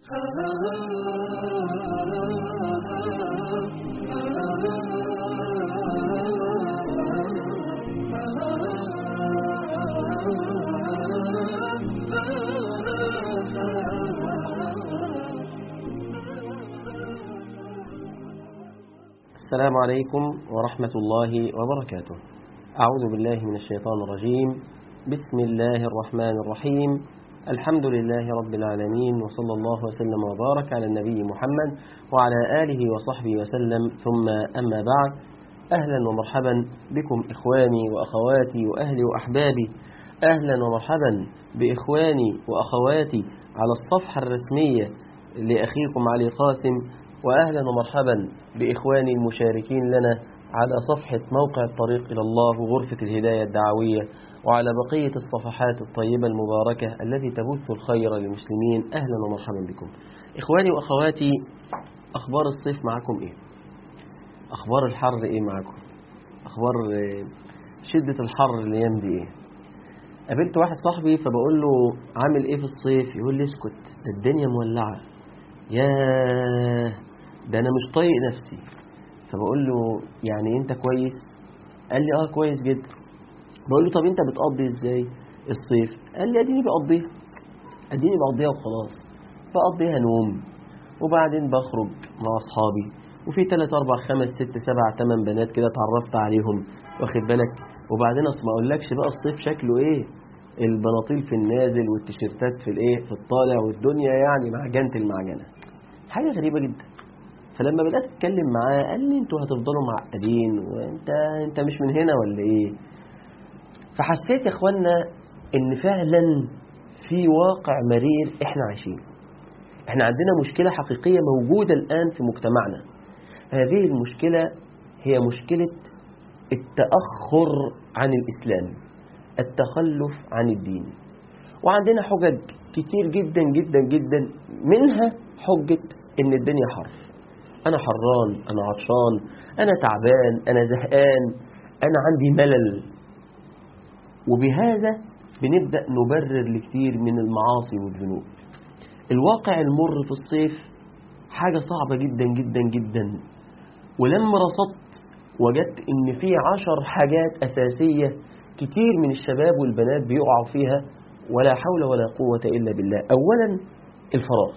السلام عليكم ورحمة الله وبركاته أعوذ بالله من الشيطان الرجيم بسم الله الرحمن الرحيم الحمد لله رب العالمين وصلى الله وسلم وبارك على النبي محمد وعلى آله وصحبه وسلم ثم أما بعد أهلا ومرحبا بكم إخواني وأخواتي وأهلي وأحبابي أهلا ومرحبا بإخواني وأخواتي على الصفحة الرسمية لأخيكم علي قاسم وأهلا ومرحبا بإخواني المشاركين لنا على صفحة موقع الطريق إلى الله غرفة الهداية الدعوية وعلى بقية الصفحات الطيبة المباركة التي تبث الخير للمسلمين أهلا ومرحبا بكم إخواني وأخواتي أخبار الصيف معكم إيه أخبار الحر إيه معكم أخبار شدة الحر الأيام دي إيه قابلت واحد صاحبي فبقول له عامل إيه في الصيف يقول لي اسكت ده الدنيا مولعة ياه ده أنا مش طايق نفسي فبقول له يعني أنت كويس قال لي آه كويس جدا بقول له طب أنت بتقضي إزاي الصيف قال لي أديني بقضيها أديني بقضيها وخلاص بقضيها نوم وبعدين بخرج مع أصحابي وفي 3 4 5 6 7 8 بنات كده اتعرفت عليهم واخد بالك وبعدين اصل ما اقولكش بقى الصيف شكله ايه البناطيل في النازل والتيشيرتات في الايه في الطالع والدنيا يعني معجنه المعجنه حاجه غريبه جدا فلما بدات اتكلم معاه قال لي انتوا هتفضلوا معقدين وانت انت مش من هنا ولا ايه فحسيت يا اخوانا ان فعلا في واقع مرير احنا عايشينه احنا عندنا مشكله حقيقيه موجوده الان في مجتمعنا هذه المشكله هي مشكله التاخر عن الاسلام التخلف عن الدين وعندنا حجج كتير جدا جدا جدا منها حجة ان الدنيا حر انا حران انا عطشان انا تعبان انا زهقان انا عندي ملل وبهذا بنبدأ نبرر لكتير من المعاصي والذنوب الواقع المر في الصيف حاجة صعبة جدا جدا جدا ولما رصدت وجدت ان في عشر حاجات اساسية كتير من الشباب والبنات بيقعوا فيها ولا حول ولا قوة إلا بالله أولا الفراغ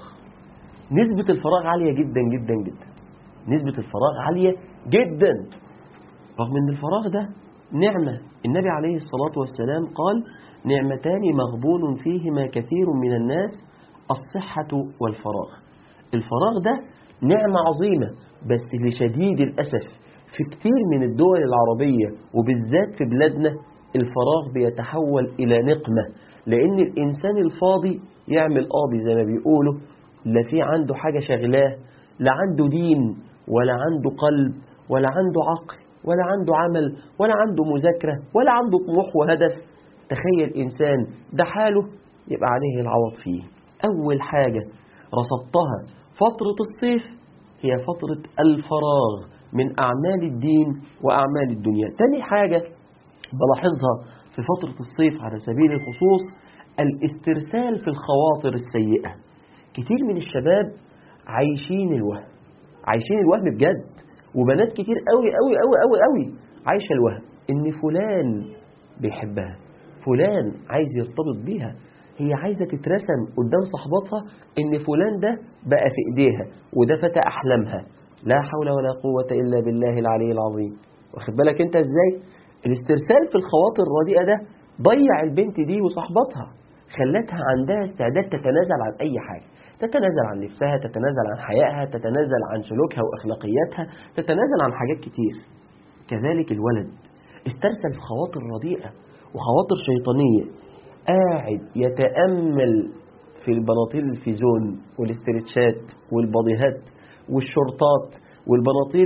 نسبة الفراغ عالية جدا جدا جدا نسبة الفراغ عالية جدا رغم أن الفراغ ده نعمة النبي عليه الصلاة والسلام قال نعمتان مغبون فيهما كثير من الناس الصحة والفراغ الفراغ ده نعمة عظيمة بس لشديد الأسف في كتير من الدول العربية وبالذات في بلادنا الفراغ بيتحول إلى نقمة لأن الإنسان الفاضي يعمل قاضي زي ما بيقولوا لا في عنده حاجة شغلاه لا عنده دين ولا عنده قلب ولا عنده عقل ولا عنده عمل ولا عنده مذاكرة ولا عنده طموح وهدف تخيل إنسان ده حاله يبقى عليه العوض فيه أول حاجة رصدتها فترة الصيف هي فترة الفراغ من أعمال الدين وأعمال الدنيا تاني حاجة بلاحظها في فترة الصيف على سبيل الخصوص الاسترسال في الخواطر السيئة كتير من الشباب عايشين الوهم عايشين الوهم بجد وبنات كتير قوي قوي قوي قوي قوي عايشة الوهم ان فلان بيحبها فلان عايز يرتبط بيها هي عايزة تترسم قدام صحباتها ان فلان ده بقى في ايديها وده فتى احلامها لا حول ولا قوة الا بالله العلي العظيم واخد بالك انت ازاي الاسترسال في الخواطر الرديئة ده ضيع البنت دي وصحباتها خلتها عندها استعداد تتنازل عن أي حاجة تتنازل عن نفسها تتنازل عن حيائها تتنازل عن سلوكها وأخلاقياتها تتنازل عن حاجات كتير كذلك الولد استرسل في خواطر رديئة وخواطر شيطانية قاعد يتأمل في البناطيل الفيزون والاسترتشات والبضيهات والشرطات والبناطيل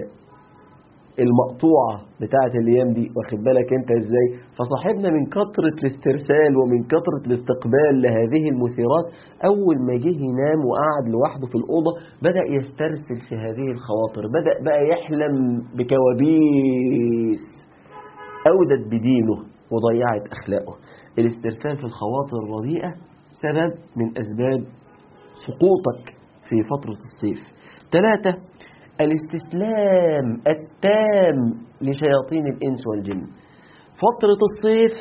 المقطوعة بتاعة الأيام دي واخد بالك أنت إزاي فصاحبنا من كثرة الاسترسال ومن كثرة الاستقبال لهذه المثيرات أول ما جه ينام وقعد لوحده في الأوضة بدأ يسترسل في هذه الخواطر بدأ بقى يحلم بكوابيس أودت بدينه وضيعت أخلاقه الاسترسال في الخواطر الرديئة سبب من أسباب سقوطك في فترة الصيف ثلاثة الاستسلام التام لشياطين الإنس والجن فترة الصيف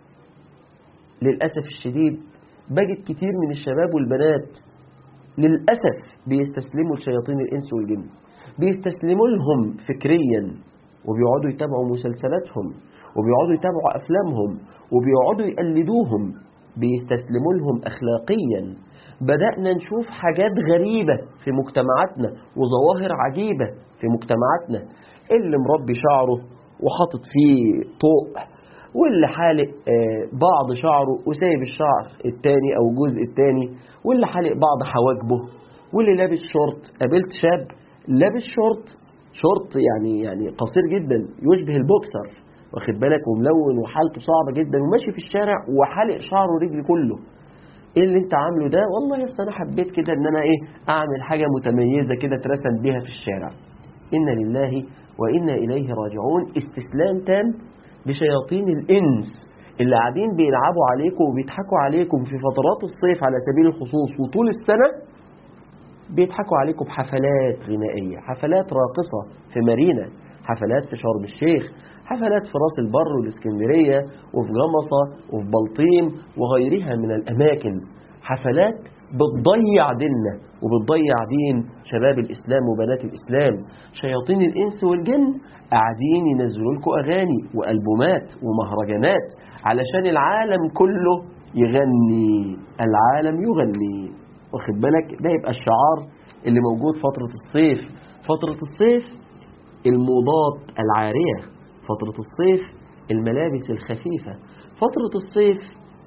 للأسف الشديد بجد كتير من الشباب والبنات للأسف بيستسلموا لشياطين الإنس والجن بيستسلموا لهم فكريا وبيقعدوا يتابعوا مسلسلاتهم وبيقعدوا يتابعوا أفلامهم وبيقعدوا يقلدوهم بيستسلموا لهم أخلاقيا بدأنا نشوف حاجات غريبة في مجتمعاتنا وظواهر عجيبة في مجتمعاتنا اللي مربي شعره وحاطط فيه طوق واللي حالق آه، بعض شعره وسايب الشعر التاني أو الجزء التاني واللي حالق بعض حواجبه واللي لابس شورت قابلت شاب لابس شورت شورت يعني يعني قصير جدا يشبه البوكسر واخد بالك وملون وحالته صعبة جدا وماشي في الشارع وحالق شعره رجلي كله ايه اللي انت عامله ده والله يا انا حبيت كده ان انا ايه اعمل حاجة متميزة كده اترسم بيها في الشارع إنا لله وإنا إليه راجعون استسلام تام لشياطين الإنس اللي قاعدين بيلعبوا عليكم وبيضحكوا عليكم في فترات الصيف على سبيل الخصوص وطول السنة بيضحكوا عليكم بحفلات غنائية حفلات راقصة في مارينا حفلات في شرم الشيخ حفلات في راس البر والاسكندرية وفي جمصة وفي بلطيم وغيرها من الأماكن حفلات بتضيع ديننا وبتضيع دين شباب الإسلام وبنات الإسلام شياطين الإنس والجن قاعدين ينزلوا لكم أغاني وألبومات ومهرجانات علشان العالم كله يغني العالم يغني واخد بالك ده يبقى الشعار اللي موجود فترة الصيف فترة الصيف الموضات العارية فترة الصيف الملابس الخفيفة فترة الصيف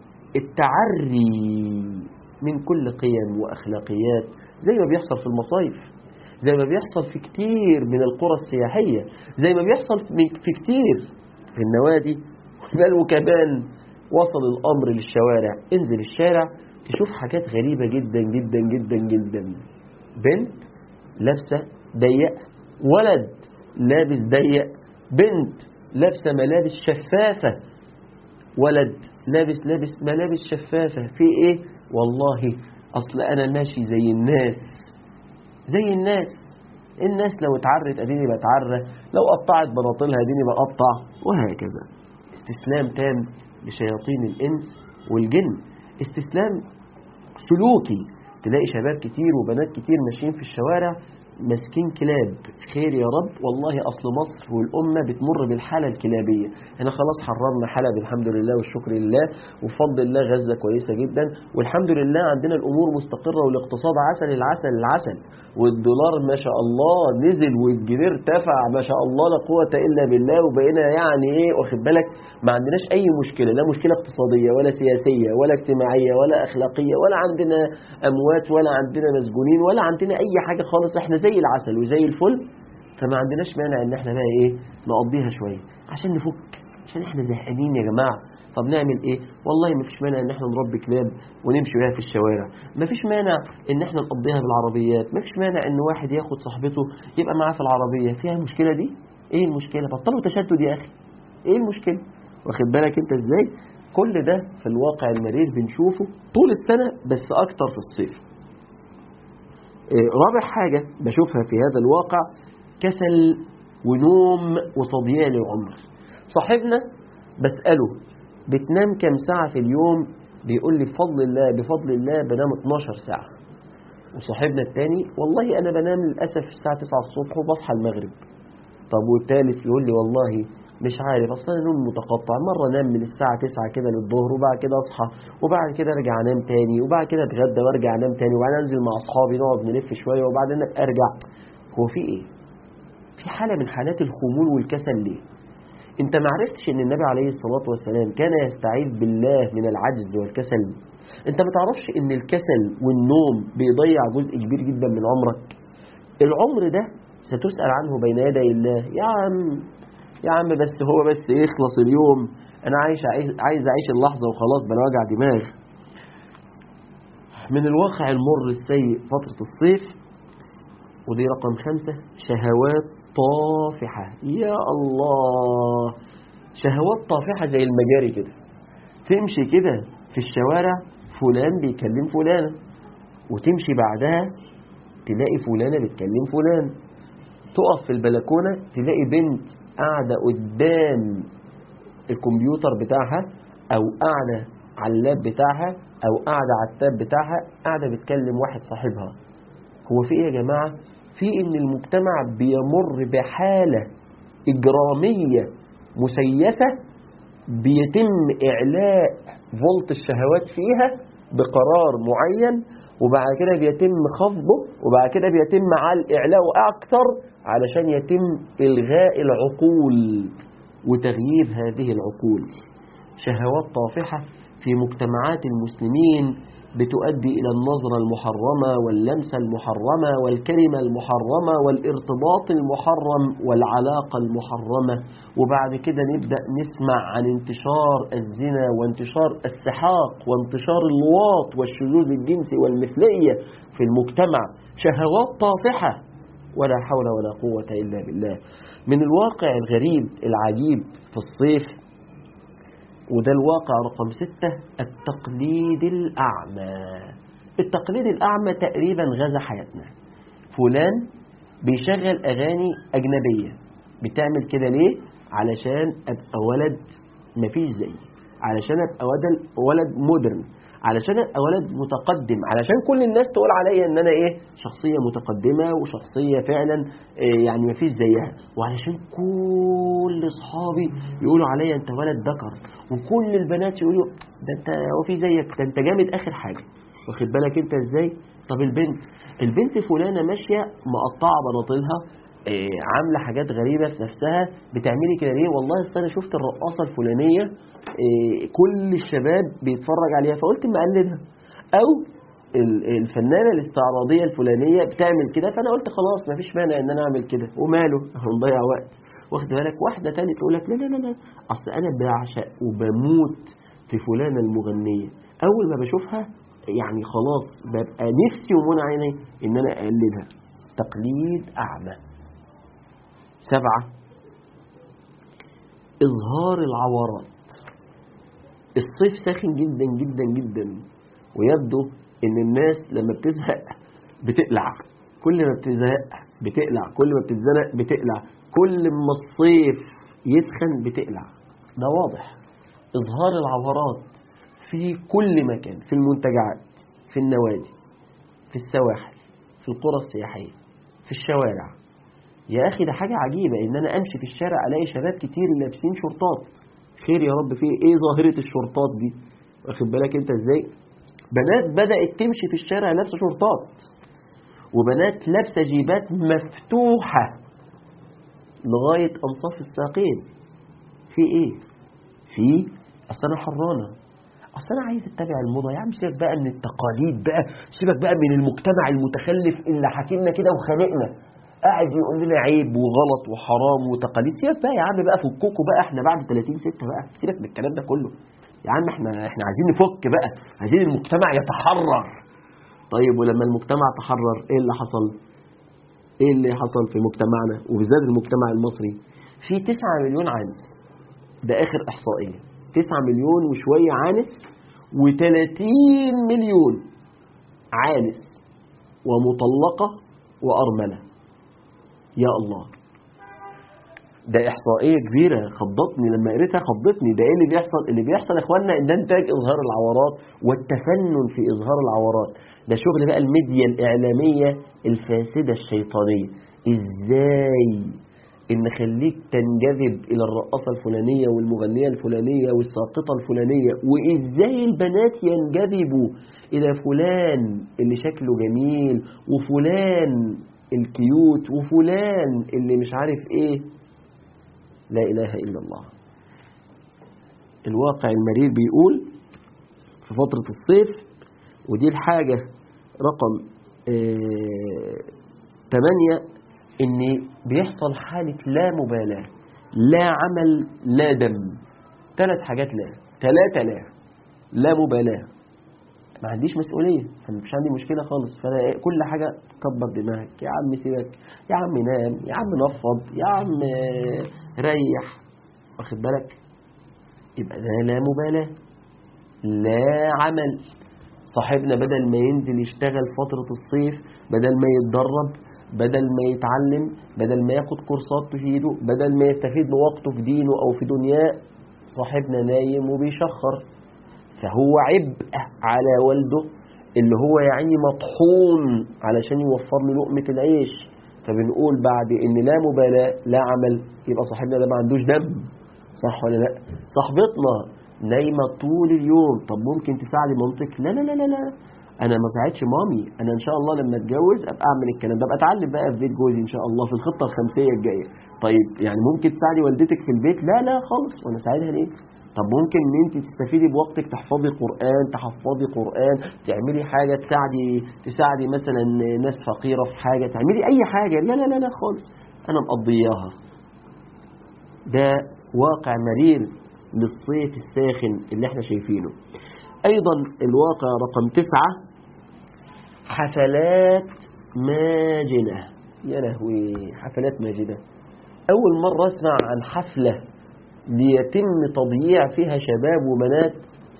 التعري من كل قيم وأخلاقيات زي ما بيحصل في المصايف زي ما بيحصل في كتير من القرى السياحية زي ما بيحصل في كتير في النوادي بل وكمان وصل الأمر للشوارع انزل الشارع تشوف حاجات غريبة جدا جدا جدا جدا بنت لابسة ضيق ولد لابس ضيق بنت لابسة ملابس شفافة ولد لابس لابس ملابس شفافة في ايه والله اصل انا ماشي زي الناس زي الناس الناس لو اتعرت اديني بتعرى لو قطعت بناطيلها اديني بقطع وهكذا استسلام تام لشياطين الانس والجن استسلام سلوكي تلاقي شباب كتير وبنات كتير ماشيين في الشوارع ماسكين كلاب خير يا رب والله أصل مصر والأمة بتمر بالحالة الكلابية احنا خلاص حررنا حلب الحمد لله والشكر لله وفضل الله غزة كويسة جدا والحمد لله عندنا الأمور مستقرة والاقتصاد عسل العسل العسل والدولار ما شاء الله نزل والجنيه ارتفع ما شاء الله لا قوة إلا بالله وبقينا يعني إيه واخد بالك ما عندناش أي مشكلة لا مشكلة اقتصادية ولا سياسية ولا اجتماعية ولا أخلاقية ولا عندنا أموات ولا عندنا مسجونين ولا عندنا أي حاجة خالص احنا زي العسل وزي الفل فما عندناش مانع ان احنا بقى ايه نقضيها شوية عشان نفك عشان احنا زهقانين يا جماعة طب نعمل ايه والله ما فيش مانع ان احنا نربي كلاب ونمشي بيها في الشوارع ما فيش مانع ان احنا نقضيها بالعربيات ما فيش مانع ان واحد ياخد صاحبته يبقى معاه في العربية فيها المشكلة دي ايه المشكلة بطلوا تشدد يا اخي ايه المشكلة واخد بالك انت ازاي كل ده في الواقع المرير بنشوفه طول السنة بس اكتر في الصيف رابع حاجة بشوفها في هذا الواقع كسل ونوم وتضييع للعمر صاحبنا بسأله بتنام كم ساعة في اليوم بيقول لي بفضل الله بفضل الله بنام 12 ساعة وصاحبنا التاني والله أنا بنام للأسف الساعة 9 الصبح وبصحى المغرب طب والتالت يقول لي والله مش عارف اصلا نوم متقطع مره انام من الساعه 9 كده للظهر وبعد كده اصحى وبعد كده ارجع انام تاني وبعد كده اتغدى وارجع انام تاني وبعدين انزل مع اصحابي نقعد نلف شويه وبعدين ارجع هو في ايه في حاله من حالات الخمول والكسل ليه انت ما عرفتش ان النبي عليه الصلاه والسلام كان يستعيذ بالله من العجز والكسل انت ما تعرفش ان الكسل والنوم بيضيع جزء كبير جدا من عمرك العمر ده ستسأل عنه بين يدي الله يا عم يا عم بس هو بس يخلص اليوم انا عايش عايز اعيش اللحظة وخلاص بلا وجع دماغ من الواقع المر السيء فترة الصيف ودي رقم خمسة شهوات طافحة يا الله شهوات طافحة زي المجاري كده تمشي كده في الشوارع فلان بيكلم فلانة وتمشي بعدها تلاقي فلانة بتكلم فلان تقف في البلكونة تلاقي بنت قاعدة قدام الكمبيوتر بتاعها أو قاعدة على اللاب بتاعها أو قاعدة على التاب بتاعها قاعدة بتكلم واحد صاحبها هو في إيه يا جماعة؟ في إن المجتمع بيمر بحالة إجرامية مسيسة بيتم إعلاء فولت الشهوات فيها بقرار معين وبعد كده بيتم خفضه وبعد كده بيتم على إعلاءه أكثر علشان يتم إلغاء العقول وتغيير هذه العقول شهوات طافحة في مجتمعات المسلمين بتؤدي إلى النظرة المحرمة واللمسة المحرمة والكلمة المحرمة والارتباط المحرم والعلاقة المحرمة وبعد كده نبدأ نسمع عن انتشار الزنا وانتشار السحاق وانتشار اللواط والشذوذ الجنسي والمثلية في المجتمع شهوات طافحة ولا حول ولا قوة إلا بالله من الواقع الغريب العجيب في الصيف وده الواقع رقم ستة التقليد الأعمى التقليد الأعمى تقريبا غزا حياتنا فلان بيشغل أغاني أجنبية بتعمل كده ليه؟ علشان أبقى ولد مفيش زي علشان أبقى ولد, ولد مودرن علشان أبقى ولد متقدم علشان كل الناس تقول عليا ان انا ايه شخصية متقدمة وشخصية فعلا إيه يعني مفيش زيها وعلشان كل اصحابي يقولوا عليا انت ولد ذكر وكل البنات يقولوا ده انت هو في زيك ده انت جامد اخر حاجة واخد بالك انت ازاي طب البنت البنت فلانة ماشية مقطعة بناطيلها إيه عاملة حاجات غريبة في نفسها بتعملي كده ليه والله أصل انا شفت الرقاصة الفلانية إيه كل الشباب بيتفرج عليها فقلت ما اقلدها او الفنانة الاستعراضية الفلانية بتعمل كده فانا قلت خلاص ما فيش مانع ان انا اعمل كده وماله هنضيع وقت واخد بالك واحدة تانية تقول لك لا لا لا لا اصل انا بعشق وبموت في فلانة المغنية اول ما بشوفها يعني خلاص ببقى نفسي ومنع عيني ان انا اقلدها تقليد اعمى سبعة اظهار العورات الصيف ساخن جدا جدا جدا ويبدو ان الناس لما بتزهق بتقلع كل ما بتزهق بتقلع كل ما بتتزنق بتقلع كل ما الصيف يسخن بتقلع ده واضح اظهار العورات في كل مكان في المنتجعات في النوادي في السواحل في القرى السياحية في الشوارع يا أخي ده حاجة عجيبة إن أنا أمشي في الشارع ألاقي شباب كتير لابسين شرطات خير يا رب فيه ايه ظاهرة الشرطات دي واخد بالك انت ازاي بنات بدأت تمشي في الشارع لابسه شرطات وبنات لابسه جيبات مفتوحة لغاية أنصاف الساقين في ايه في اصل انا حرانة اصل انا عايز اتبع الموضة يا عم سيبك بقى من التقاليد بقى سيبك بقى من المجتمع المتخلف اللي حاكمنا كده وخانقنا قاعد يقول لنا عيب وغلط وحرام وتقاليد سيبك بقى يا عم بقى فكوكوا بقى احنا بعد 30 6 بقى سيبك من الكلام ده كله يا عم احنا احنا عايزين نفك بقى عايزين المجتمع يتحرر طيب ولما المجتمع تحرر ايه اللي حصل ايه اللي حصل في مجتمعنا وبالذات المجتمع المصري في 9 مليون عانس ده اخر احصائيه 9 مليون وشويه عانس و30 مليون عانس ومطلقه وارمله يا الله ده إحصائية كبيرة خضتني لما قريتها خضتني ده إيه اللي بيحصل اللي بيحصل يا إخواننا إن ده إنتاج إظهار العورات والتفنن في إظهار العورات ده شغل بقى الميديا الإعلامية الفاسدة الشيطانية إزاي إن خليك تنجذب إلى الرقاصة الفلانية والمغنية الفلانية والساقطة الفلانية وإزاي البنات ينجذبوا إلى فلان اللي شكله جميل وفلان الكيوت وفلان اللي مش عارف ايه لا اله الا الله الواقع المرير بيقول في فترة الصيف ودي الحاجة رقم اه تمانية ان بيحصل حالة لا مبالاة لا عمل لا دم ثلاث حاجات لا ثلاثة لا لا مبالاة ما عنديش مسؤولية فمش عندي مشكلة خالص فأنا إيه كل حاجة كبر دماغك يا عم سيبك يا عم نام يا عم نفض يا عم ريح واخد بالك يبقى ده لا مبالاة لا عمل صاحبنا بدل ما ينزل يشتغل فترة الصيف بدل ما يتدرب بدل ما يتعلم بدل ما ياخد كورسات تفيده بدل ما يستفيد بوقته في دينه أو في دنياه صاحبنا نايم وبيشخر فهو عبء على والده اللي هو يعني مطحون علشان يوفر له لقمة العيش فبنقول بعد ان لا مبالاة لا عمل يبقى صاحبنا ده ما عندوش دم صح ولا لا صاحبتنا نايمة طول اليوم طب ممكن تساعدي مامتك لا لا لا لا لا انا ما ساعدش مامي انا ان شاء الله لما اتجوز ابقى اعمل الكلام ده ابقى اتعلم بقى في بيت جوزي ان شاء الله في الخطه الخمسيه الجايه طيب يعني ممكن تساعدي والدتك في البيت لا لا خالص وانا ساعدها ليه طب ممكن ان انت تستفيدي بوقتك تحفظي قران تحفظي قران تعملي حاجه تساعدي تساعدي مثلا ناس فقيره في حاجه تعملي اي حاجه لا لا لا لا خالص انا مقضياها ده واقع مرير للصيف الساخن اللي احنا شايفينه ايضا الواقع رقم تسعة حفلات ماجنة يا لهوي حفلات ماجنة اول مرة اسمع عن حفلة ليتم تضييع فيها شباب وبنات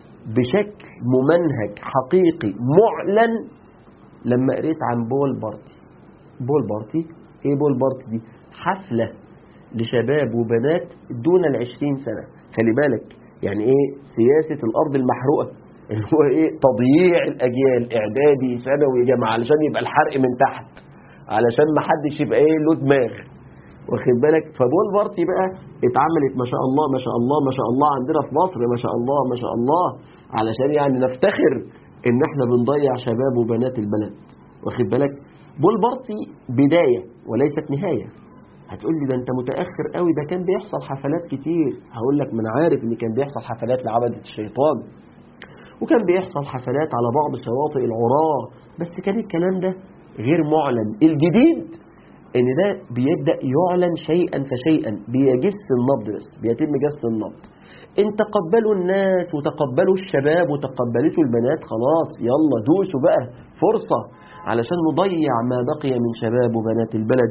بشكل ممنهج حقيقي معلن لما قريت عن بول بارتي بول بارتي ايه بول بارتي دي حفلة لشباب وبنات دون العشرين سنة خلي بالك يعني ايه سياسة الارض المحروقة اللي هو ايه تضييع الاجيال اعدادي ثانوي جامعة علشان يبقى الحرق من تحت علشان ما حدش يبقى ايه له دماغ واخد بالك فبول بارتي بقى اتعملت ما شاء الله ما شاء الله ما شاء الله عندنا في مصر ما شاء الله ما شاء الله علشان يعني نفتخر ان احنا بنضيع شباب وبنات البلد واخد بالك بول بارتي بداية وليست نهاية هتقول لي ده انت متاخر قوي ده كان بيحصل حفلات كتير هقول لك ما انا عارف ان كان بيحصل حفلات لعبده الشيطان وكان بيحصل حفلات على بعض شواطئ العراة بس كان الكلام ده غير معلن الجديد ان ده بيبدا يعلن شيئا فشيئا بيجس النبض بس بيتم جس النبض ان تقبلوا الناس وتقبلوا الشباب وتقبلته البنات خلاص يلا دوسوا بقى فرصه علشان نضيع ما بقي من شباب وبنات البلد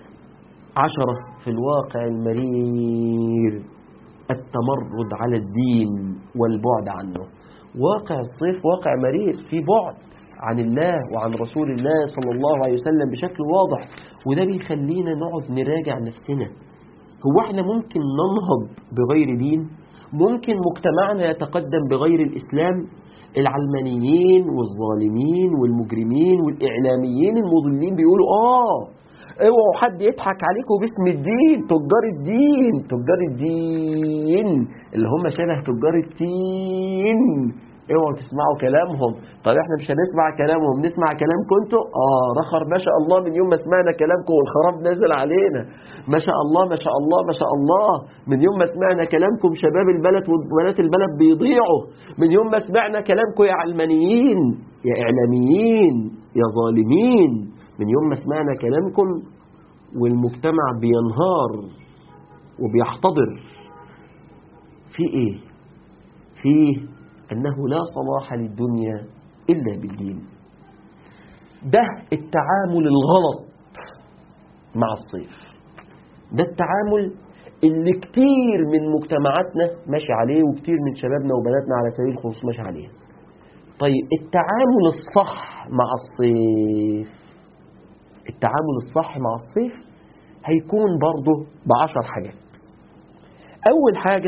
عشرة في الواقع المرير التمرد على الدين والبعد عنه واقع الصيف واقع مرير في بعد عن الله وعن رسول الله صلى الله عليه وسلم بشكل واضح وده بيخلينا نقعد نراجع نفسنا هو احنا ممكن ننهض بغير دين ممكن مجتمعنا يتقدم بغير الإسلام العلمانيين والظالمين والمجرمين والإعلاميين المضلين بيقولوا آه اوعوا حد يضحك عليكم باسم الدين تجار الدين تجار الدين اللي هم شبه تجار التين اوعوا تسمعوا كلامهم طب احنا مش هنسمع كلامهم نسمع كلامكم انتوا اه رخر ما شاء الله من يوم ما سمعنا كلامكم والخراب نزل علينا ما شاء الله ما شاء الله ما شاء الله من يوم ما سمعنا كلامكم شباب البلد وبنات البلد بيضيعوا من يوم ما سمعنا كلامكم يا علمانيين يا اعلاميين يا ظالمين من يوم ما سمعنا كلامكم والمجتمع بينهار وبيحتضر في ايه فيه أنه لا صلاح للدنيا إلا بالدين ده التعامل الغلط مع الصيف ده التعامل اللي كتير من مجتمعاتنا ماشي عليه وكتير من شبابنا وبناتنا على سبيل الخصوص ماشي عليه طيب التعامل الصح مع الصيف التعامل الصح مع الصيف هيكون برضه بعشر حاجات أول حاجة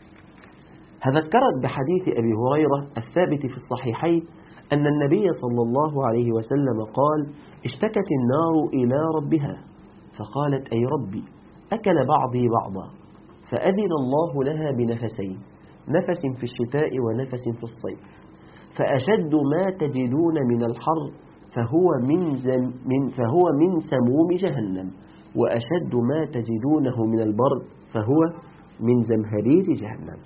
هذكرت بحديث أبي هريرة الثابت في الصحيحين أن النبي صلى الله عليه وسلم قال اشتكت النار إلى ربها فقالت أي ربي أكل بعضي بعضا فأذن الله لها بنفسين نفس في الشتاء ونفس في الصيف فأشد ما تجدون من الحر فهو من, زم من فهو من سموم جهنم وأشد ما تجدونه من البرد فهو من زمهرير جهنم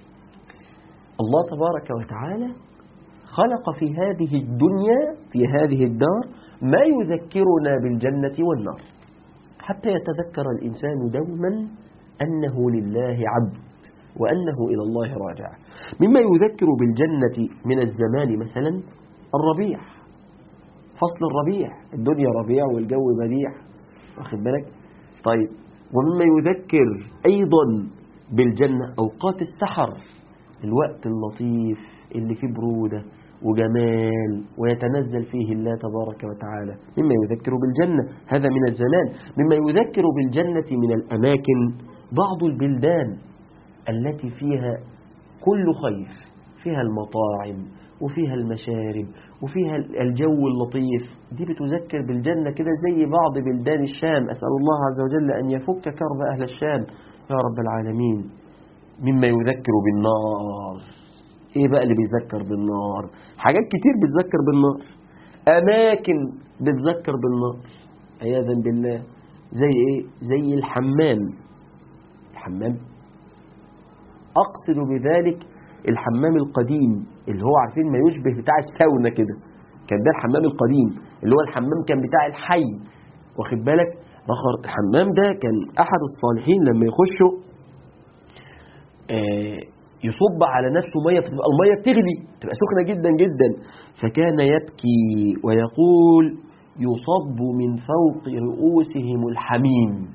الله تبارك وتعالى خلق في هذه الدنيا في هذه الدار ما يذكرنا بالجنة والنار حتى يتذكر الإنسان دوما أنه لله عبد وأنه إلى الله راجع مما يذكر بالجنة من الزمان مثلا الربيع فصل الربيع الدنيا ربيع والجو بديع واخد بالك طيب ومما يذكر أيضا بالجنة أوقات السحر الوقت اللطيف اللي فيه برودة وجمال ويتنزل فيه الله تبارك وتعالى مما يذكر بالجنة هذا من الزمان مما يذكر بالجنة من الأماكن بعض البلدان التي فيها كل خير فيها المطاعم وفيها المشارب وفيها الجو اللطيف دي بتذكر بالجنة كده زي بعض بلدان الشام أسأل الله عز وجل أن يفك كرب أهل الشام يا رب العالمين مما يذكر بالنار ايه بقى اللي بيذكر بالنار حاجات كتير بتذكر بالنار اماكن بتذكر بالنار عياذا بالله زي ايه زي الحمام الحمام اقصد بذلك الحمام القديم اللي هو عارفين ما يشبه بتاع الساونا كده كان ده الحمام القديم اللي هو الحمام كان بتاع الحي واخد بالك رخر الحمام ده كان احد الصالحين لما يخشوا آه يصب على نفسه ميه فتبقى الميه بتغلي تبقى سخنه جدا جدا فكان يبكي ويقول يصب من فوق رؤوسهم الحميم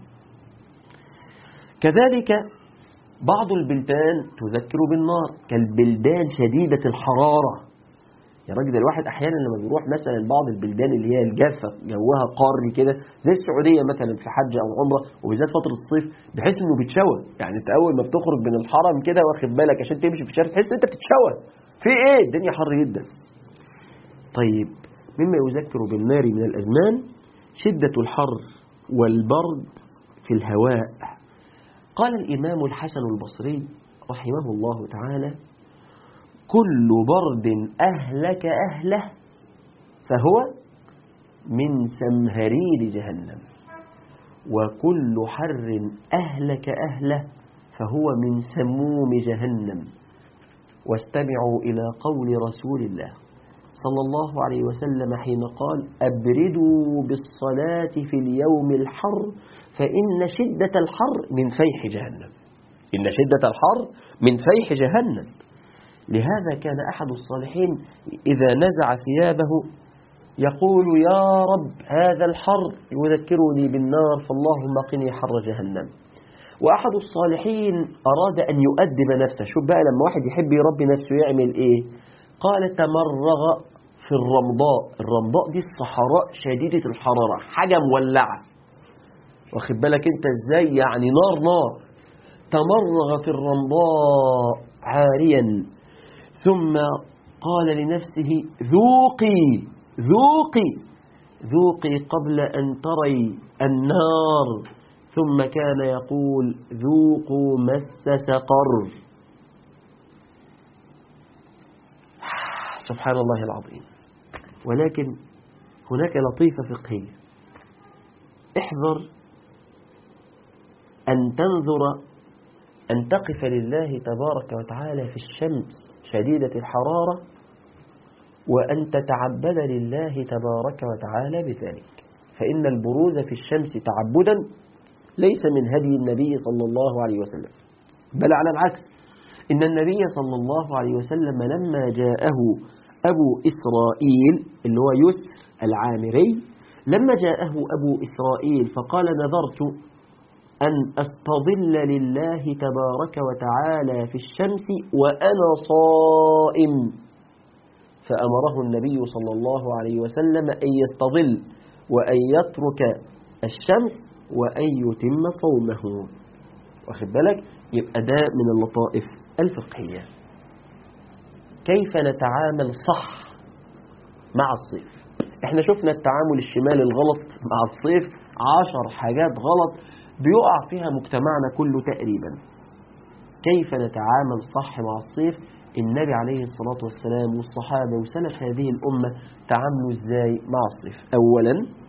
كذلك بعض البلدان تذكر بالنار كالبلدان شديدة الحرارة يا راجل الواحد احيانا لما بيروح مثلا بعض البلدان اللي هي الجافه جوها قاري كده زي السعوديه مثلا في حج او عمره وبالذات فتره الصيف بحيث انه بيتشوى يعني انت اول ما بتخرج من الحرم كده واخد بالك عشان تمشي في الشارع تحس انت بتتشوى في ايه الدنيا حر جدا طيب مما يذكر بالنار من الازمان شده الحر والبرد في الهواء قال الامام الحسن البصري رحمه الله تعالى كل برد أهلك أهله فهو من سمهرير جهنم وكل حر أهلك أهله فهو من سموم جهنم واستمعوا إلى قول رسول الله صلى الله عليه وسلم حين قال أبردوا بالصلاة في اليوم الحر فإن شدة الحر من فيح جهنم إن شدة الحر من فيح جهنم لهذا كان أحد الصالحين إذا نزع ثيابه يقول يا رب هذا الحر يذكرني بالنار فاللهم قني حر جهنم وأحد الصالحين أراد أن يؤدب نفسه شوف بقى لما واحد يحب يربي نفسه يعمل إيه قال تمرغ في الرمضاء الرمضاء دي الصحراء شديدة الحرارة حاجة مولعة واخد بالك انت ازاي يعني نار نار تمرغ في الرمضاء عاريا ثم قال لنفسه ذوقي ذوقي ذوقي قبل أن تري النار ثم كان يقول ذوقوا مس سقر سبحان الله العظيم ولكن هناك لطيفة فقهية احذر أن تنظر أن تقف لله تبارك وتعالى في الشمس شديدة الحرارة وأن تتعبد لله تبارك وتعالى بذلك فإن البروز في الشمس تعبدا ليس من هدي النبي صلى الله عليه وسلم بل على العكس إن النبي صلى الله عليه وسلم لما جاءه أبو إسرائيل اللي هو يسر العامري لما جاءه أبو إسرائيل فقال نذرت أن أستظل لله تبارك وتعالى في الشمس وأنا صائم فأمره النبي صلى الله عليه وسلم أن يستظل وأن يترك الشمس وأن يتم صومه واخد بالك يبقى ده من اللطائف الفقهية كيف نتعامل صح مع الصيف احنا شفنا التعامل الشمالي الغلط مع الصيف عشر حاجات غلط بيقع فيها مجتمعنا كله تقريبا كيف نتعامل صح مع الصيف النبي عليه الصلاة والسلام والصحابة وسلف هذه الأمة تعاملوا ازاي مع الصيف أولا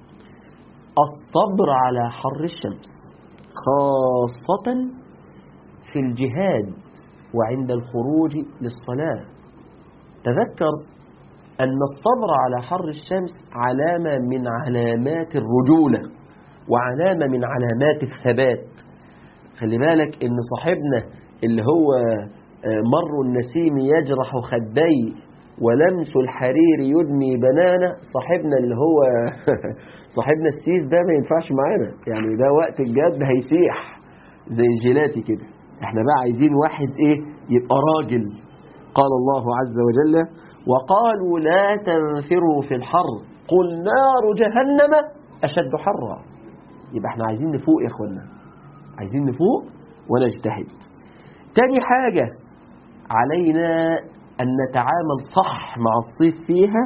الصبر على حر الشمس خاصة في الجهاد وعند الخروج للصلاة تذكر أن الصبر على حر الشمس علامة من علامات الرجولة وعلامة من علامات الثبات خلي بالك ان صاحبنا اللي هو مر النسيم يجرح خدي ولمس الحرير يدمي بنانه صاحبنا اللي هو صاحبنا السيس ده ما ينفعش معانا يعني ده وقت الجد هيسيح زي الجيلاتي كده احنا بقى عايزين واحد ايه يبقى راجل قال الله عز وجل وقالوا لا تنفروا في الحر قل نار جهنم أشد حرا يبقى احنا عايزين نفوق يا اخوانا عايزين نفوق ونجتهد تاني حاجة علينا أن نتعامل صح مع الصيف فيها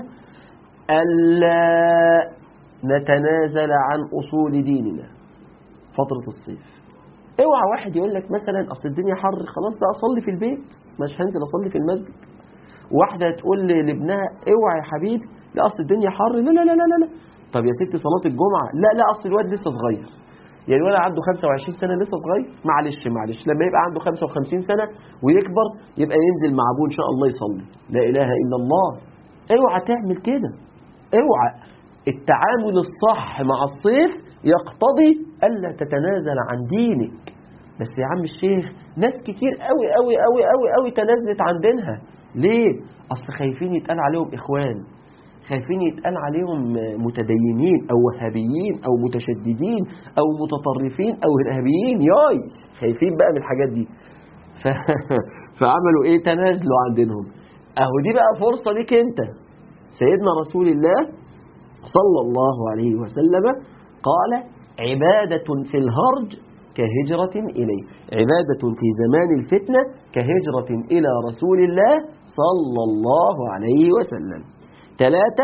ألا نتنازل عن أصول ديننا فترة الصيف اوعى واحد يقول لك مثلا أصل الدنيا حر خلاص بقى أصلي في البيت مش هنزل أصلي في المسجد واحدة تقول لابنها اوعى يا حبيبي لا أصل الدنيا حر لا لا لا لا لا طب يا ستي صلاة الجمعة لا لا أصل الواد لسه صغير يعني الولد عنده 25 سنة لسه صغير معلش معلش لما يبقى عنده 55 سنة ويكبر يبقى ينزل مع أبوه إن شاء الله يصلي لا إله إلا الله اوعى تعمل كده اوعى التعامل الصح مع الصيف يقتضي ألا تتنازل عن دينك بس يا عم الشيخ ناس كتير قوي قوي قوي قوي قوي تنازلت عن دينها ليه أصل خايفين يتقال عليهم إخوان خايفين يتقال عليهم متدينين أو وهابيين أو متشددين أو متطرفين أو إرهابيين ياي خايفين بقى من الحاجات دي ف... فعملوا إيه تنازلوا عن دينهم أهو دي بقى فرصة ليك أنت سيدنا رسول الله صلى الله عليه وسلم قال عبادة في الهرج كهجرة إليه عبادة في زمان الفتنة كهجرة إلى رسول الله صلى الله عليه وسلم ثلاثة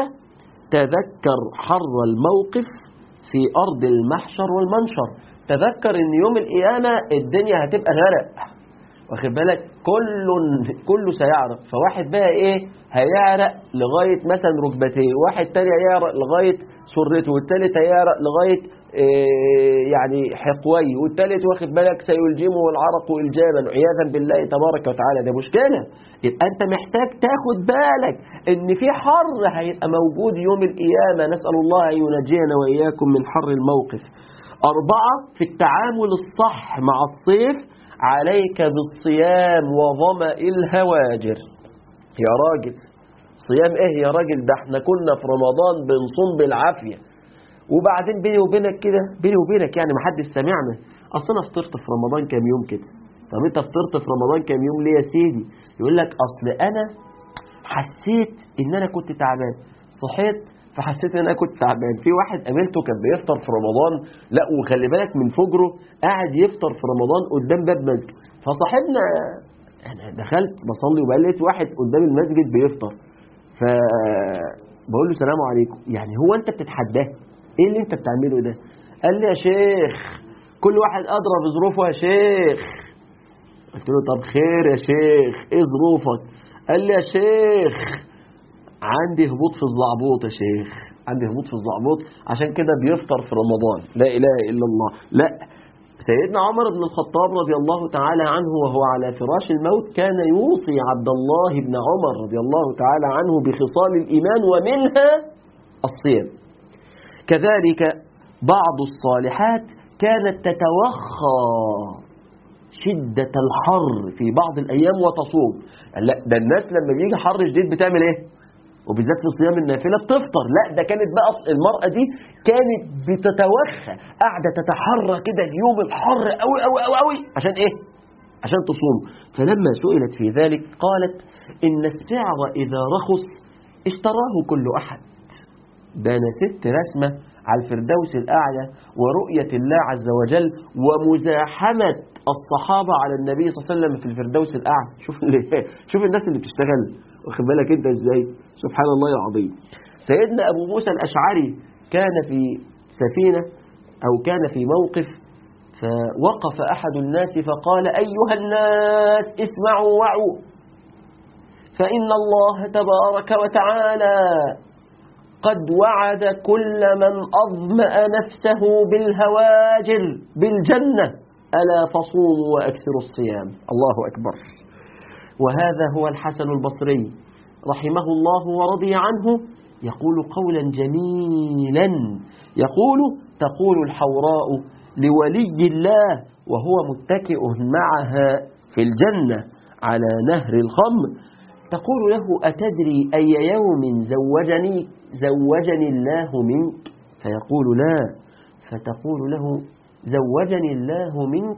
تذكر حر الموقف في أرض المحشر والمنشر تذكر ان يوم القيامة الدنيا هتبقى غرق واخد بالك كل كله سيعرق فواحد بقى ايه هيعرق لغاية مثلا ركبتيه واحد تاني هيعرق لغاية سرته والتالت هيعرق لغاية إيه يعني حقويه والتالت واخد بالك سيلجمه العرق الجاما عياذا بالله تبارك وتعالى ده مشكلة يبقى انت محتاج تاخد بالك ان في حر هيبقى موجود يوم القيامة نسأل الله ان ينجينا واياكم من حر الموقف أربعة في التعامل الصح مع الصيف عليك بالصيام وظمأ الهواجر يا راجل صيام ايه يا راجل ده احنا كنا في رمضان بنصوم بالعافية وبعدين بيني وبينك كده بيني وبينك يعني ما حدش سامعنا اصل انا فطرت في رمضان كام يوم كده طب انت فطرت في رمضان كام يوم ليه يا سيدي يقول لك اصل انا حسيت ان انا كنت تعبان صحيت فحسيت ان انا كنت تعبان في واحد قابلته كان بيفطر في رمضان لا وخلي بالك من فجره قاعد يفطر في رمضان قدام باب مسجد فصاحبنا انا دخلت بصلي وبقى لقيت واحد قدام المسجد بيفطر ف بقول له سلام عليكم يعني هو انت بتتحداه ايه اللي انت بتعمله ده قال لي يا شيخ كل واحد ادرى بظروفه يا شيخ قلت له طب خير يا شيخ ايه ظروفك قال لي يا شيخ عندي هبوط في الزعبوط يا شيخ عندي هبوط في الزعبوط عشان كده بيفطر في رمضان لا إله إلا الله لا سيدنا عمر بن الخطاب رضي الله تعالى عنه وهو على فراش الموت كان يوصي عبد الله بن عمر رضي الله تعالى عنه بخصال الإيمان ومنها الصيام كذلك بعض الصالحات كانت تتوخى شدة الحر في بعض الأيام وتصوم لا ده الناس لما بيجي حر شديد بتعمل ايه وبالذات في صيام النافله بتفطر لا ده كانت بقى المراه دي كانت بتتوخى قاعده تتحرى كده اليوم الحر قوي قوي قوي قوي عشان ايه عشان تصوم فلما سئلت في ذلك قالت ان السعر اذا رخص اشتراه كل احد ده انا ست رسمه على الفردوس الاعلى ورؤيه الله عز وجل ومزاحمه الصحابه على النبي صلى الله عليه وسلم في الفردوس الاعلى شوف شوف الناس اللي بتشتغل واخد بالك انت ازاي سبحان الله العظيم سيدنا ابو موسى الاشعري كان في سفينه او كان في موقف فوقف احد الناس فقال ايها الناس اسمعوا وعوا فان الله تبارك وتعالى قد وعد كل من اظما نفسه بالهواجر بالجنه الا فصوموا واكثروا الصيام الله اكبر وهذا هو الحسن البصري رحمه الله ورضي عنه يقول قولا جميلا يقول تقول الحوراء لولي الله وهو متكئ معها في الجنة على نهر الخمر تقول له أتدري أي يوم زوجني زوجني الله منك فيقول لا فتقول له زوجني الله منك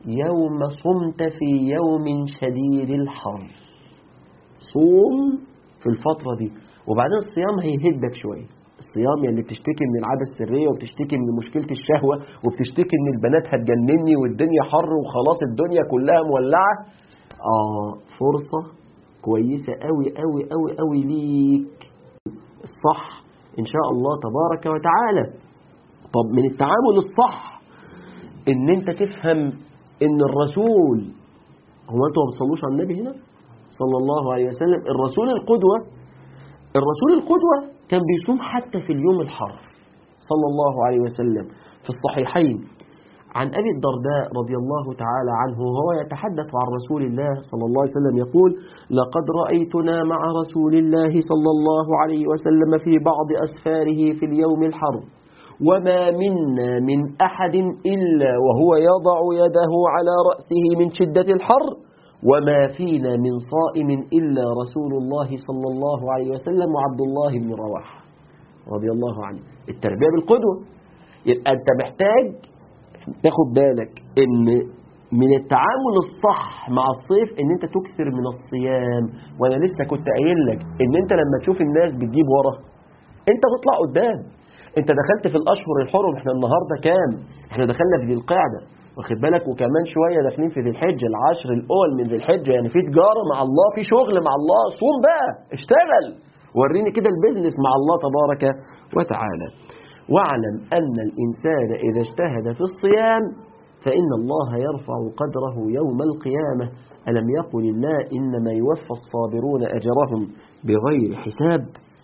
يوم صمت في يوم شديد الحر صوم في الفترة دي وبعدين الصيام هيهدك شوية الصيام اللي بتشتكي من العادة السرية وبتشتكي من مشكلة الشهوة وبتشتكي ان البنات هتجنني والدنيا حر وخلاص الدنيا كلها مولعة اه فرصة كويسة قوي قوي قوي قوي ليك الصح ان شاء الله تبارك وتعالى طب من التعامل الصح ان انت تفهم ان الرسول هو انتوا ما بتصلوش على النبي هنا صلى الله عليه وسلم الرسول القدوة الرسول القدوة كان بيصوم حتى في اليوم الحر صلى الله عليه وسلم في الصحيحين عن أبي الدرداء رضي الله تعالى عنه وهو يتحدث عن رسول الله صلى الله عليه وسلم يقول لقد رأيتنا مع رسول الله صلى الله عليه وسلم في بعض أسفاره في اليوم الحر وما منا من أحد إلا وهو يضع يده على رأسه من شدة الحر وما فينا من صائم إلا رسول الله صلى الله عليه وسلم وعبد الله بن رواحة رضي الله عنه التربية بالقدوة يبقى أنت محتاج تاخد بالك ان من التعامل الصح مع الصيف ان انت تكثر من الصيام وانا لسه كنت قايل لك ان انت لما تشوف الناس بتجيب ورا انت تطلع قدام انت دخلت في الاشهر الحرم احنا النهارده كام احنا دخلنا في ذي القعده واخد بالك وكمان شويه داخلين في ذي الحجه العشر الاول من ذي الحجه يعني في تجاره مع الله في شغل مع الله صوم بقى اشتغل وريني كده البيزنس مع الله تبارك وتعالى واعلم أن الإنسان إذا اجتهد في الصيام فإن الله يرفع قدره يوم القيامة ألم يقل الله إنما يوفى الصابرون أجرهم بغير حساب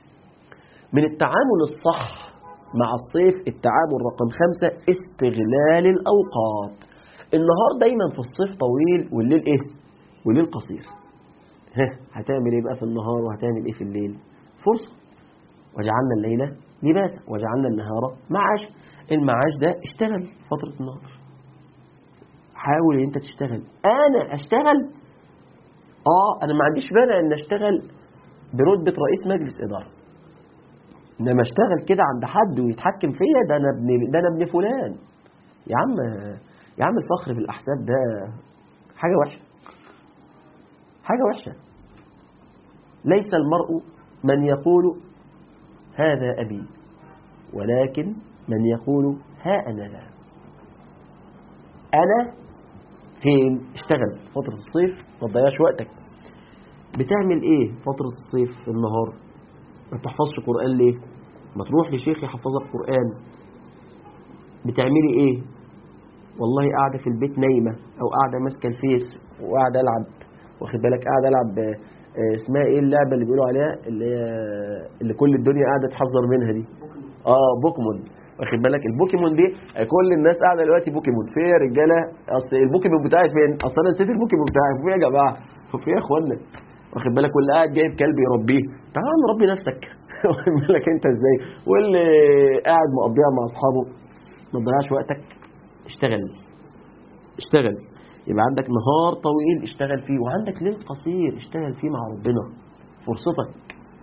من التعامل الصح مع الصيف التعامل رقم خمسة استغلال الأوقات النهار دايما في الصيف طويل والليل إيه والليل قصير ها هتعمل إيه بقى في النهار وهتعمل إيه في الليل فرصة وجعلنا الليلة لباس وجعلنا النهار معاش المعاش ده اشتغل فترة النهار حاول ان انت تشتغل انا اشتغل اه انا ما عنديش مانع ان اشتغل برتبة رئيس مجلس ادارة انما اشتغل كده عند حد ويتحكم فيا ده انا ابن ده انا ابن فلان يا عم يا عم الفخر بالاحساب ده حاجة وحشة حاجة وحشة ليس المرء من يقول هذا أبي ولكن من يقول ها أنا لا أنا فين اشتغل فترة الصيف ما تضيعش وقتك بتعمل ايه فترة الصيف في النهار ما بتحفظش قرآن ليه ما تروح لشيخ يحفظك قرآن بتعملي ايه والله قاعدة في البيت نايمة او قاعدة ماسكة الفيس وقاعدة العب واخد بالك قاعدة العب اسمها ايه اللعبة اللي بيقولوا عليها اللي هي اللي كل الدنيا قاعدة تحذر منها دي اه بوكيمون واخد بالك البوكيمون دي كل الناس قاعده دلوقتي بوكيمون في يا رجاله اصل البوكيمون بتاعي فين اصل انا نسيت البوكيمون بتاعي في يا جماعه في يا اخوانا واخد بالك واللي قاعد جايب كلب يربيه تعال نربي نفسك واخد بالك انت ازاي واللي قاعد مقضيها مع اصحابه ما تضيعش وقتك اشتغل اشتغل يبقى عندك نهار طويل اشتغل فيه وعندك ليل قصير اشتغل فيه مع ربنا فرصتك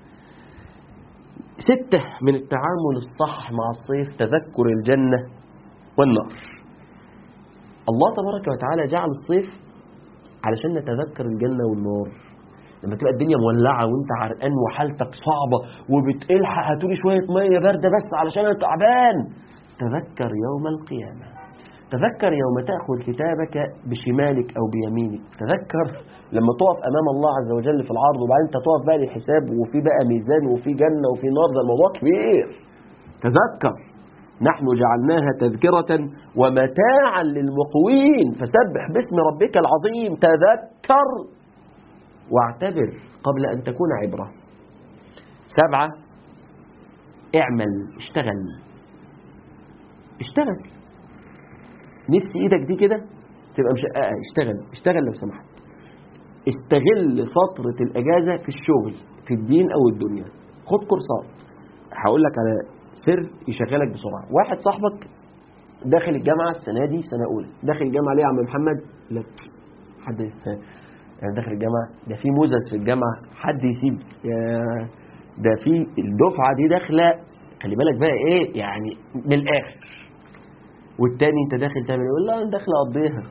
ستة من التعامل الصح مع الصيف تذكر الجنة والنار الله تبارك وتعالى جعل الصيف علشان نتذكر الجنة والنار لما تبقى الدنيا مولعة وانت عرقان وحالتك صعبة وبتلحق هاتولي شوية مية باردة بس علشان انا تعبان تذكر يوم القيامة تذكر يوم تأخذ كتابك بشمالك أو بيمينك تذكر لما تقف أمام الله عز وجل في العرض وبعدين انت تقف بقى للحساب وفي بقى ميزان وفي جنة وفي نار ده الموضوع كبير تذكر نحن جعلناها تذكرة ومتاعا للمقوين فسبح باسم ربك العظيم تذكر واعتبر قبل أن تكون عبرة سبعة اعمل اشتغل اشتغل نفسي ايدك دي كده تبقى مشققه اشتغل اشتغل لو سمحت استغل فترة الأجازة في الشغل في الدين أو الدنيا خد كورسات هقول لك على سر يشغلك بسرعة واحد صاحبك داخل الجامعة السنة دي سنة أولى داخل الجامعة ليه يا عم محمد لا حد يعني داخل الجامعة ده في موزس في الجامعة حد يسيب يا ده في الدفعة دي داخلة خلي بالك بقى ايه يعني من الآخر والتاني انت داخل تعمل يقول لا انا داخل اقضيها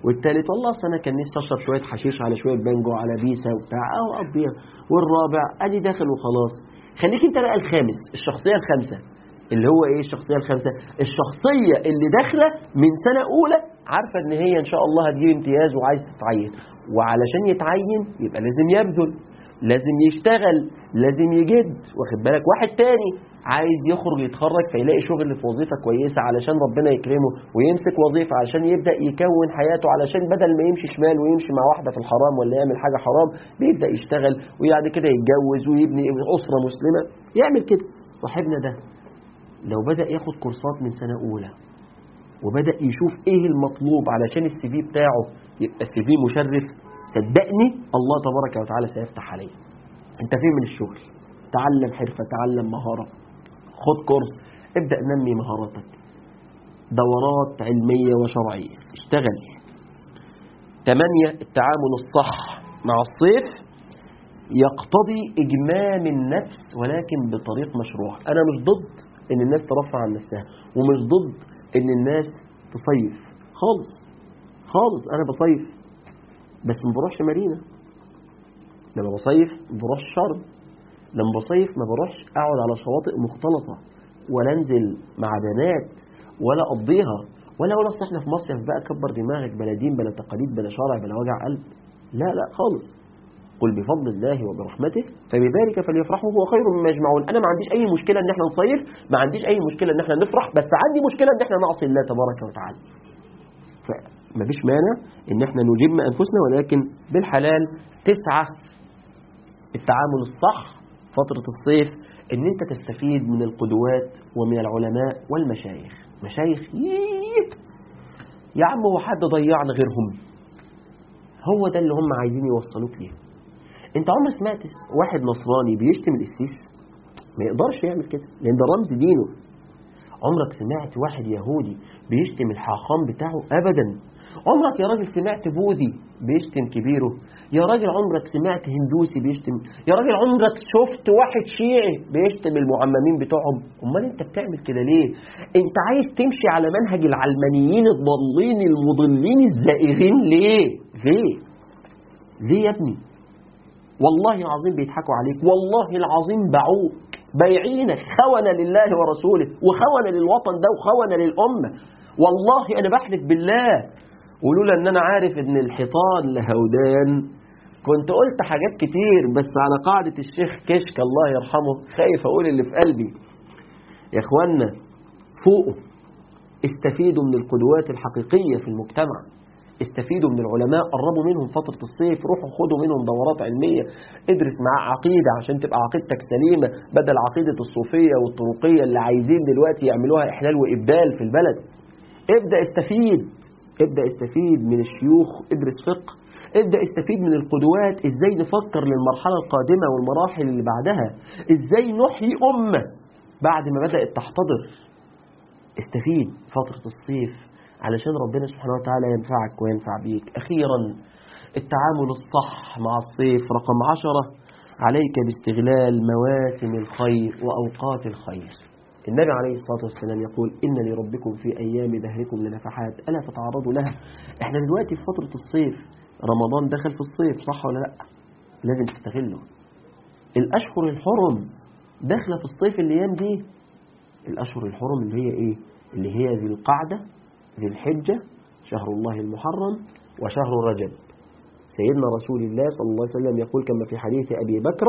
والتالت والله أصل انا كان نفسي اشرب شويه حشيش على شويه بانجو على بيسا وبتاع او اقضيها والرابع ادي داخل وخلاص خليك انت بقى الخامس الشخصيه الخامسه اللي هو ايه الشخصيه الخامسه الشخصيه اللي داخله من سنه اولى عارفه ان هي ان شاء الله هتجيب امتياز وعايز تتعين وعلشان يتعين يبقى لازم يبذل لازم يشتغل لازم يجد واخد بالك واحد تاني عايز يخرج يتخرج فيلاقي شغل في وظيفة كويسة علشان ربنا يكرمه ويمسك وظيفة علشان يبدأ يكون حياته علشان بدل ما يمشي شمال ويمشي مع واحدة في الحرام ولا يعمل حاجة حرام بيبدأ يشتغل وبعد كده يتجوز ويبني أسرة مسلمة يعمل كده صاحبنا ده لو بدأ ياخد كورسات من سنة أولى وبدأ يشوف ايه المطلوب علشان السي في بتاعه يبقى السي في مشرف صدقني الله تبارك وتعالى سيفتح عليه انت فين من الشغل تعلم حرفة تعلم مهارة خد كورس ابدأ نمي مهاراتك دورات علمية وشرعية اشتغل ثمانية التعامل الصح مع الصيف يقتضي إجمام النفس ولكن بطريق مشروع أنا مش ضد إن الناس ترفع عن نفسها ومش ضد إن الناس تصيف خالص خالص أنا بصيف بس ما بروحش مارينا لما بصيف ما بروحش شرم لما بصيف ما بروحش اقعد على شواطئ مختلطة ولا انزل مع بنات ولا اقضيها ولا اقول اصل احنا في مصيف بقى كبر دماغك بلا دين بلا تقاليد بلا شرع بلا وجع قلب لا لا خالص قل بفضل الله وبرحمته فبذلك فليفرحوا هو خير مما يجمعون انا ما عنديش اي مشكله ان احنا نصيف ما عنديش اي مشكله ان احنا نفرح بس عندي مشكله ان احنا نعصي الله تبارك وتعالى فما فيش مانع ان احنا نجم انفسنا ولكن بالحلال تسعة التعامل الصح فترة الصيف ان انت تستفيد من القدوات ومن العلماء والمشايخ مشايخ ييت يا عم هو حد ضيعنا غيرهم هو ده اللي هم عايزين يوصلوك ليه انت عمرك سمعت واحد نصراني بيشتم القسيس ما يقدرش يعمل كده لان ده رمز دينه عمرك سمعت واحد يهودي بيشتم الحاخام بتاعه ابدا عمرك يا راجل سمعت بوذي بيشتم كبيره يا راجل عمرك سمعت هندوسي بيشتم يا راجل عمرك شفت واحد شيعي بيشتم المعممين بتوعهم امال انت بتعمل كده ليه انت عايز تمشي على منهج العلمانيين الضالين المضلين الزائغين ليه ليه ليه يا ابني والله العظيم بيضحكوا عليك والله العظيم باعوك بايعينك خونة لله ورسوله وخونة للوطن ده وخونة للأمة والله أنا بحلف بالله ولولا أن أنا عارف أن الحيطان لهودان كنت قلت حاجات كتير بس على قاعدة الشيخ كشك الله يرحمه خايف أقول اللي في قلبي يا إخوانا فوقوا استفيدوا من القدوات الحقيقية في المجتمع استفيدوا من العلماء قربوا منهم فترة الصيف روحوا خدوا منهم دورات علمية ادرس مع عقيدة عشان تبقى عقيدتك سليمة بدل عقيدة الصوفية والطرقية اللي عايزين دلوقتي يعملوها إحلال وإبدال في البلد ابدأ استفيد ابدأ استفيد من الشيوخ ادرس فقه ابدأ استفيد من القدوات ازاي نفكر للمرحلة القادمة والمراحل اللي بعدها ازاي نحيي أمة بعد ما بدأت تحتضر استفيد فترة الصيف علشان ربنا سبحانه وتعالى ينفعك وينفع بيك أخيرا التعامل الصح مع الصيف رقم عشرة عليك باستغلال مواسم الخير وأوقات الخير النبي عليه الصلاة والسلام يقول إن لربكم في أيام دهركم لنفحات ألا فتعرضوا لها إحنا دلوقتي في فترة الصيف رمضان دخل في الصيف صح ولا لا لازم تستغله الأشهر الحرم داخلة في الصيف الأيام دي الأشهر الحرم اللي هي إيه اللي هي ذي القعدة ذي الحجة شهر الله المحرم وشهر رجب سيدنا رسول الله صلى الله عليه وسلم يقول كما في حديث أبي بكر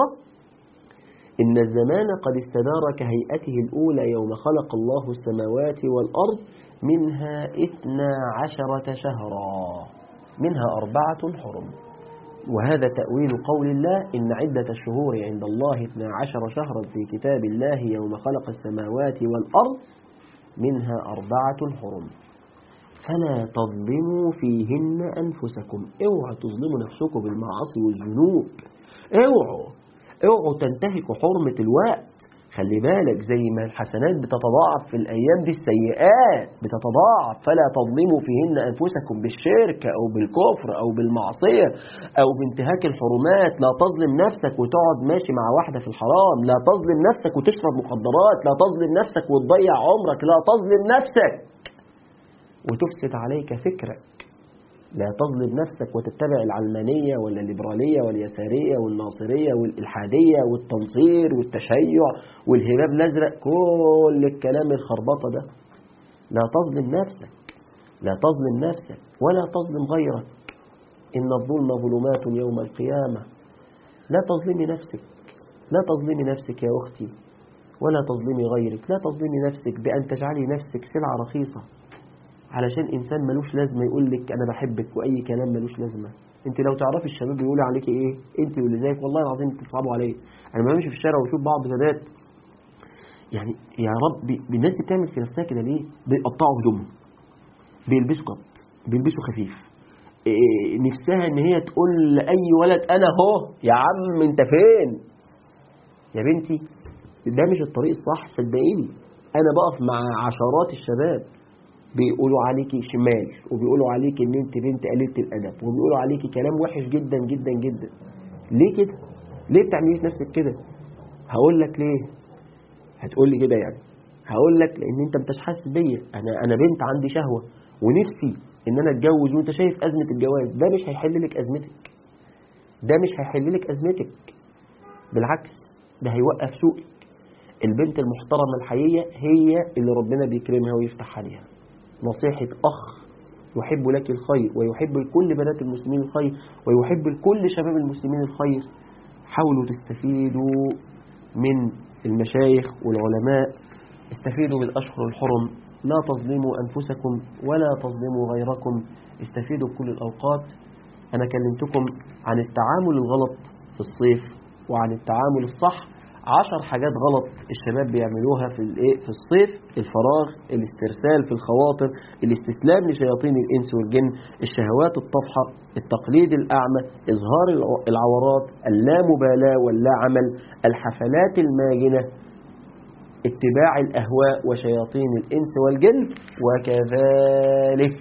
إن الزمان قد استدار كهيئته الأولى يوم خلق الله السماوات والأرض منها إثنى عشرة شهرا منها أربعة حرم وهذا تأويل قول الله إن عدة الشهور عند الله اثنى عشر شهرا في كتاب الله يوم خلق السماوات والأرض منها أربعة حرم فلا تظلموا فيهن أنفسكم اوعوا تظلموا نفسكم بالمعاصي والذنوب اوعوا اوعوا تنتهكوا حرمة الوقت خلي بالك زي ما الحسنات بتتضاعف في الأيام دي السيئات بتتضاعف فلا تظلموا فيهن أنفسكم بالشرك أو بالكفر أو بالمعصية أو بانتهاك الحرمات لا تظلم نفسك وتقعد ماشي مع واحدة في الحرام لا تظلم نفسك وتشرب مخدرات لا تظلم نفسك وتضيع عمرك لا تظلم نفسك وتفسد عليك فكرك لا تظلم نفسك وتتبع العلمانية ولا الليبرالية واليسارية والناصرية والإلحادية والتنصير والتشيع والهباب الأزرق كل الكلام الخربطة ده لا تظلم نفسك لا تظلم نفسك ولا تظلم غيرك إن الظلم ظلمات يوم القيامة لا تظلمي نفسك لا تظلمي نفسك يا أختي ولا تظلمي غيرك لا تظلمي نفسك بأن تجعلي نفسك سلعة رخيصة علشان إنسان ملوش لازمة يقول لك أنا بحبك وأي كلام ملوش لازمة أنت لو تعرفي الشباب بيقولوا عليك إيه أنت واللي زيك والله العظيم أنت تصعبوا عليا أنا ما بمشي في الشارع وأشوف بعض بنات يعني يا رب الناس دي بتعمل في نفسها كده ليه؟ بيقطعوا هدومهم بيلبسوا قط بيلبسوا خفيف إيه نفسها ان هي تقول لاي ولد انا اهو يا عم انت فين يا بنتي ده مش الطريق الصح صدقيني انا بقف مع عشرات الشباب بيقولوا عليكي شمال وبيقولوا عليكي ان انت بنت قليله الادب وبيقولوا عليكي كلام وحش جدا جدا جدا ليه كده ليه بتعملي في نفسك كده هقول لك ليه هتقول لي كده يعني هقول لك لان انت ما حاسس بيا انا انا بنت عندي شهوه ونفسي ان انا اتجوز وانت شايف ازمه الجواز ده مش هيحل لك ازمتك ده مش هيحل لك ازمتك بالعكس ده هيوقف سوقك البنت المحترمه الحقيقيه هي اللي ربنا بيكرمها ويفتح عليها نصيحه اخ يحب لك الخير ويحب لكل بنات المسلمين الخير ويحب لكل شباب المسلمين الخير حاولوا تستفيدوا من المشايخ والعلماء استفيدوا بالأشهر الحرم لا تظلموا أنفسكم ولا تظلموا غيركم استفيدوا بكل الأوقات أنا كلمتكم عن التعامل الغلط في الصيف وعن التعامل الصح عشر حاجات غلط الشباب بيعملوها في الايه في الصيف الفراغ الاسترسال في الخواطر الاستسلام لشياطين الانس والجن الشهوات الطفحه التقليد الاعمى اظهار العورات اللامبالاه واللا عمل الحفلات الماجنه اتباع الاهواء وشياطين الانس والجن وكذلك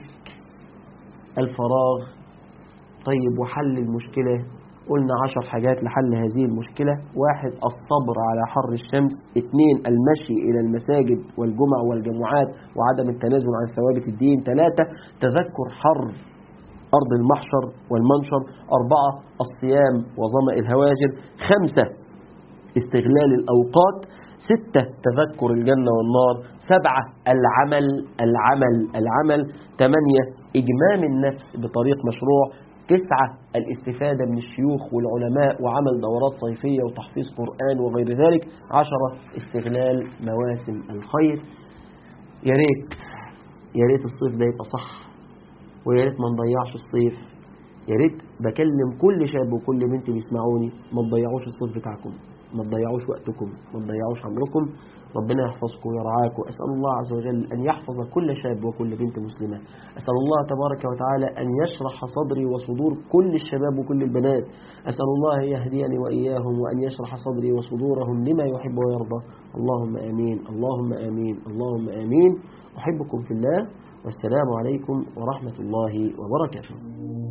الفراغ طيب وحل المشكله قلنا عشر حاجات لحل هذه المشكلة واحد الصبر على حر الشمس اثنين المشي إلى المساجد والجمع والجمعات وعدم التنازل عن ثوابت الدين ثلاثة تذكر حر أرض المحشر والمنشر أربعة الصيام وظمأ الهواجر خمسة استغلال الأوقات ستة تذكر الجنة والنار سبعة العمل العمل العمل ثمانية إجمام النفس بطريق مشروع تسعة الاستفادة من الشيوخ والعلماء وعمل دورات صيفية وتحفيظ قرآن وغير ذلك عشرة استغلال مواسم الخير يا ريت يا ريت الصيف ده يبقى صح ويا ريت ما نضيعش الصيف يا ريت بكلم كل شاب وكل بنت بيسمعوني ما تضيعوش الصيف بتاعكم ما تضيعوش وقتكم ما تضيعوش عمركم ربنا يحفظكم ويرعاكم أسأل الله عز وجل أن يحفظ كل شاب وكل بنت مسلمة أسأل الله تبارك وتعالى أن يشرح صدري وصدور كل الشباب وكل البنات أسأل الله أن يهديني وإياهم وأن يشرح صدري وصدورهم لما يحب ويرضى اللهم آمين اللهم آمين اللهم آمين أحبكم في الله والسلام عليكم ورحمة الله وبركاته